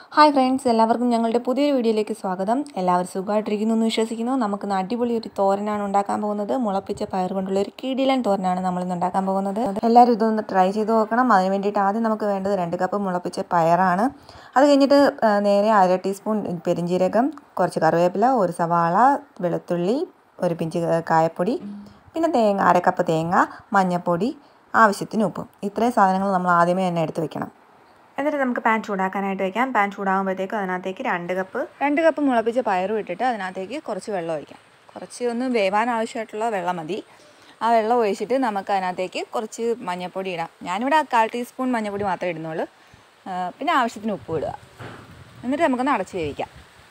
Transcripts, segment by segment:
hi friends എല്ലാവർക്കും ഞങ്ങളുടെ പുതിയൊരു വീഡിയോയിലേക്ക് സ്വാഗതം എല്ലാവരും സുഖമായിട്ടിരിക്കുന്നു എന്ന് വിശ്വസിക്കുന്നു നമുക്ക് ഇന്ന് അടിപൊളി ഒരു തോരനാണ് ഉണ്ടാക്കാൻ പോകുന്നത് മുളപ്പിച്ച പയർ കൊണ്ടുള്ള ഒരു കിടിലൻ തോരനാണ് നമ്മൾ ഇന്ന് ഉണ്ടാക്കാൻ പോകുന്നത് എല്ലാവരും ഇതൊന്ന് ട്രൈ ചെയ്ത് നോക്കണം അതിന് വേണ്ടിയിട്ട് ആദ്യം നമുക്ക് വേണ്ടത് രണ്ട് കപ്പ് മുളപ്പിച്ച പയറാണ് അത് കഴിഞ്ഞിട്ട് ആ, നേരെ അര ടീസ്പൂൺ പെരിഞ്ജീരകം കുറച്ച് കറിവേപ്പില ഒരു സവാള വെളുത്തുള്ളി ഒരു പിഞ്ച് കായപ്പൊടി പിന്നെ തേങ്ങ അര കപ്പ് തേങ്ങ മഞ്ഞൾപ്പൊടി ആവശ്യത്തിന് ഉപ്പും ഇത്രയും സാധനങ്ങൾ നമ്മൾ ആദ്യമേ തന്നെ എടുത്ത് വെക്കണം എന്നിട്ട് നമുക്ക് പാൻ ചൂടാക്കാനായിട്ട് വെക്കാം പാൻ ചൂടാകുമ്പോഴത്തേക്ക് അതിനകത്തേക്ക് രണ്ട് കപ്പ് രണ്ട് കപ്പ് മുളപ്പിച്ച പയറും ഇട്ടിട്ട് അതിനകത്തേക്ക് കുറച്ച് വെള്ളം ഒഴിക്കാം കുറച്ച് ഒന്ന് വേവാൻ ആവശ്യമായിട്ടുള്ള വെള്ളം മതി ആ വെള്ളം ഒഴിച്ചിട്ട് നമുക്ക് അതിനകത്തേക്ക് കുറച്ച് മഞ്ഞൾപ്പൊടി ഇടാം ഞാനിവിടെ കാൽ ടീസ്പൂൺ മഞ്ഞൾപ്പൊടി മാത്രമേ ഇടുന്നുള്ളൂ ആ, പിന്നെ ആവശ്യത്തിന് ഉപ്പ് ഇടുക എന്നിട്ട് നമുക്കൊന്ന് അടച്ച് വേവിക്കാം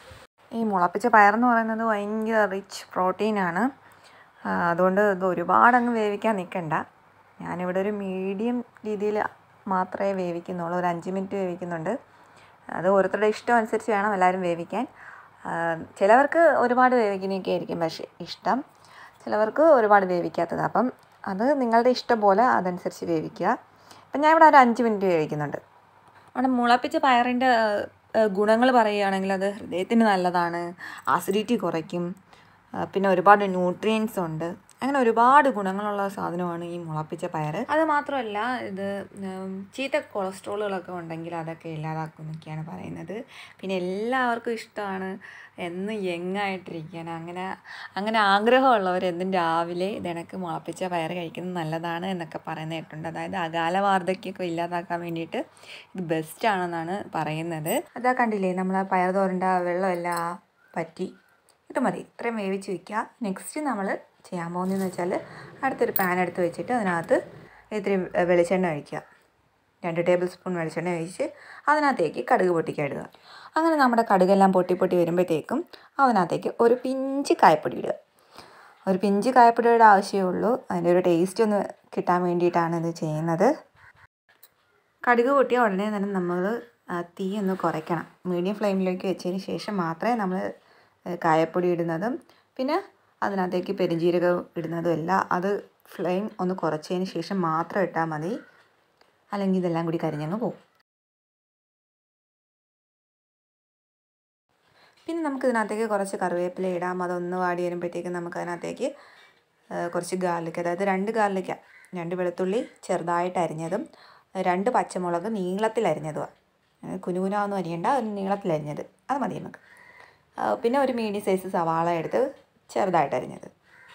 ഈ മുളപ്പിച്ച പയറെന്ന് പറയുന്നത് ഭയങ്കര റിച്ച് പ്രോട്ടീനാണ് ആ, അതുകൊണ്ട് ഇത് ഒരുപാട് അങ്ങ് വേവിക്കാൻ നിൽക്കണ്ട ഞാനിവിടെ ഒരു മീഡിയം രീതിയിൽ മാത്രമേ വേവിക്കുന്നുള്ളൂ ഒരു അഞ്ച് മിനിറ്റ് വേവിക്കുന്നുണ്ട് അത് ഓരോരുത്തരുടെ ഇഷ്ടം അനുസരിച്ച് വേണം എല്ലാവരും വേവിക്കാൻ ആ, ചിലവർക്ക് ഒരുപാട് വേവിക്കുന്നതൊക്കെ ആയിരിക്കും പക്ഷേ ഇഷ്ടം ചിലവർക്ക് ഒരുപാട് വേവിക്കാത്തത് അപ്പം അത് നിങ്ങളുടെ ഇഷ്ടം പോലെ അതനുസരിച്ച് വേവിക്കുക അപ്പം ഞാൻ ഇവിടെ ഒരു അഞ്ച് മിനിറ്റ് വേവിക്കുന്നുണ്ട് അവിടെ മുളപ്പിച്ച പയറിൻ്റെ ഗുണങ്ങൾ പറയുകയാണെങ്കിൽ അത് ഹൃദയത്തിന് നല്ലതാണ് ആസിഡിറ്റി കുറയ്ക്കും ആ, പിന്നെ ഒരുപാട് ന്യൂട്രിയൻസ് ഉണ്ട് അങ്ങനെ ഒരുപാട് ഗുണങ്ങളുള്ള സാധനമാണ് ഈ മുളപ്പിച്ച പയർ അത് മാത്രമല്ല ഇത് ഉം, ചീത്ത കൊളസ്ട്രോളുകളൊക്കെ ഉണ്ടെങ്കിൽ അതൊക്കെ ഇല്ലാതാക്കും എന്നൊക്കെയാണ് പറയുന്നത് പിന്നെ എല്ലാവർക്കും ഇഷ്ടമാണ് എന്ന് യങ്ങായിട്ടിരിക്കാൻ അങ്ങനെ അങ്ങനെ ആഗ്രഹമുള്ളവർ എന്നും രാവിലെ ഇതെനക്ക് മുളപ്പിച്ച പയർ കഴിക്കുന്നത് നല്ലതാണ് എന്നൊക്കെ പറയുന്ന കേട്ടിട്ടുണ്ട് അതായത് അകാല വാർദ്ധക്യമൊക്കെ ഇല്ലാതാക്കാൻ വേണ്ടിയിട്ട് ഇത് ബെസ്റ്റ് ആണെന്നാണ് പറയുന്നത് അതാ കണ്ടില്ലേ നമ്മൾ ആ പയർ തോരൻ്റെ ആ വെള്ളമെല്ലാം പറ്റി ഇത് മതി ഇത്രയും വേവിച്ച് വെക്കുക നെക്സ്റ്റ് നമ്മൾ ചെയ്യാൻ പോകുന്നതെന്ന് വെച്ചാൽ അടുത്തൊരു പാൻ എടുത്ത് വെച്ചിട്ട് അതിനകത്ത് ഇത്തിരി വെളിച്ചെണ്ണ ഒഴിക്കുക രണ്ട് ടേബിൾ സ്പൂൺ വെളിച്ചെണ്ണ ഒഴിച്ച് അതിനകത്തേക്ക് കടുക് പൊട്ടിക്കാൻ ഇടുക അങ്ങനെ നമ്മുടെ കടുകെല്ലാം പൊട്ടി പൊട്ടി വരുമ്പോഴത്തേക്കും അതിനകത്തേക്ക് ഒരു പിഞ്ച് കായപ്പൊടി ഇടുക ഒരു പിഞ്ച് കായപ്പൊടിയുടെ ആവശ്യമേ ഉള്ളൂ അതിൻ്റെ ഒരു ടേസ്റ്റ് ഒന്ന് കിട്ടാൻ വേണ്ടിയിട്ടാണ് ഇത് ചെയ്യുന്നത് കടുക് പൊട്ടിയ ഉടനെ തന്നെ നമ്മൾ തീ ഒന്ന് കുറയ്ക്കണം മീഡിയം ഫ്ലെയിമിലേക്ക് വെച്ചതിന് ശേഷം മാത്രമേ നമ്മൾ കായപ്പൊടി ഇടുന്നതും പിന്നെ അതിനകത്തേക്ക് പെരിഞ്ജീരകം ഇടുന്നതും എല്ലാം അത് ഫ്ലെയിം ഒന്ന് കുറച്ചതിന് ശേഷം മാത്രം ഇട്ടാൽ മതി അല്ലെങ്കിൽ ഇതെല്ലാം കൂടി കരിഞ്ഞങ്ങ് പോകും പിന്നെ നമുക്ക് ഇതിനകത്തേക്ക് കുറച്ച് കറിവേപ്പില ഇടാം അതൊന്ന് വാടി വരുമ്പോഴത്തേക്ക് നമുക്ക് അതിനകത്തേക്ക് ആ, കുറച്ച് ഗാർലിക് അതായത് രണ്ട് ഗാർലിക്ക രണ്ട് വെളുത്തുള്ളി ചെറുതായിട്ട് അരിഞ്ഞതും രണ്ട് പച്ചമുളക് നീളത്തിൽ അരിഞ്ഞതുമാണ് കുനുകുനാന്നും അരിയണ്ട ഒരു നീളത്തിൽ അരിഞ്ഞത് അത് മതി നമുക്ക് ആ, പിന്നെ ഒരു മീഡിയം സൈസ് സവാള എടുത്ത് ചെറുതായിട്ട് അരിഞ്ഞത്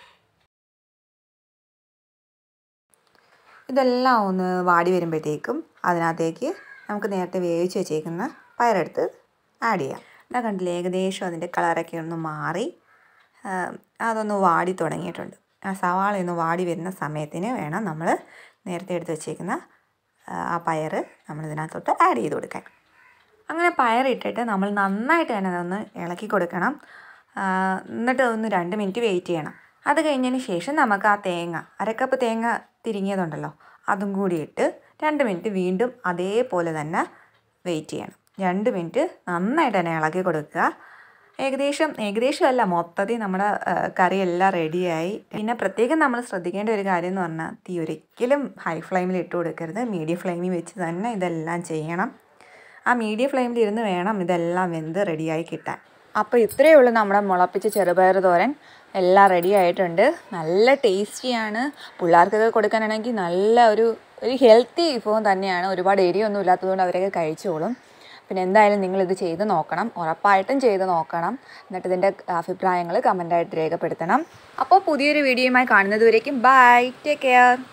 ഇതെല്ലാം ഒന്ന് വാടി വരുമ്പോഴത്തേക്കും അതിനകത്തേക്ക് നമുക്ക് നേരത്തെ വേവിച്ച് വെച്ചേക്കുന്ന പയറെടുത്ത് ആഡ് ചെയ്യാം ഇതാ കണ്ടില്ലേ ഏകദേശം അതിൻ്റെ കളറൊക്കെ ഒന്ന് മാറി ആ, അതൊന്ന് വാടി തുടങ്ങിയിട്ടുണ്ട് ആ സവാള ഒന്ന് വാടി വരുന്ന സമയത്തിന് വേണം നമ്മൾ നേരത്തെ എടുത്ത് വെച്ചേക്കുന്ന ആ, ആ പയർ നമ്മൾ ഇതിനകത്തോട്ട് ആഡ് ചെയ്ത് കൊടുക്കാൻ അങ്ങനെ പയറിട്ടിട്ട് നമ്മൾ നന്നായിട്ട് തന്നെ അതൊന്ന് ഇളക്കി കൊടുക്കണം ആ, എന്നിട്ട് ഒന്ന് രണ്ട് മിനിറ്റ് വെയിറ്റ് ചെയ്യണം അത് കഴിഞ്ഞതിന് ശേഷം നമുക്ക് ആ തേങ്ങ അരക്കപ്പ് തേങ്ങ തിരിങ്ങിയതുണ്ടല്ലോ അതും കൂടി ഇട്ട് രണ്ട് മിനിറ്റ് വീണ്ടും അതേപോലെ തന്നെ വെയിറ്റ് ചെയ്യണം രണ്ട് മിനിറ്റ് നന്നായിട്ട് തന്നെ ഇളക്കി കൊടുക്കുക ഏകദേശം ഏകദേശം അല്ല മൊത്തത്തിൽ നമ്മുടെ ആ, കറിയെല്ലാം റെഡിയായി പിന്നെ പ്രത്യേകം നമ്മൾ ശ്രദ്ധിക്കേണ്ട ഒരു കാര്യം എന്ന് പറഞ്ഞാൽ തീ ഒരിക്കലും ഹൈ ഫ്ലെയിമിൽ ഇട്ട് കൊടുക്കരുത് മീഡിയം ഫ്ലെയിമിൽ വെച്ച് തന്നെ ഇതെല്ലാം ചെയ്യണം ആ മീഡിയം ഫ്ലെയിമിൽ ഇരുന്ന് വേണം ഇതെല്ലാം വെന്ത് റെഡിയായി കിട്ടാൻ അപ്പോൾ ഇത്രയേ ഉള്ളൂ നമ്മുടെ മുളപ്പിച്ച ചെറുപയർ തോരൻ എല്ലാം റെഡി ആയിട്ടുണ്ട് നല്ല ടേസ്റ്റിയാണ് പിള്ളേർക്കൊക്കെ കൊടുക്കാനാണെങ്കിൽ നല്ല ഒരു ഒരു ഹെൽത്തി വിഭവം തന്നെയാണ് ഒരുപാട് എരിയൊന്നും ഇല്ലാത്തതുകൊണ്ട് അവരൊക്കെ കഴിച്ചോളും പിന്നെ എന്തായാലും നിങ്ങളിത് ചെയ്ത് നോക്കണം ഉറപ്പായിട്ടും ചെയ്ത് നോക്കണം എന്നിട്ട് ഇതിൻ്റെ അഭിപ്രായങ്ങൾ കമൻ്റായിട്ട് രേഖപ്പെടുത്തണം അപ്പോൾ പുതിയൊരു വീഡിയോയുമായി കാണുന്നത് വരേക്കും ബൈ ടേക്ക് കെയർ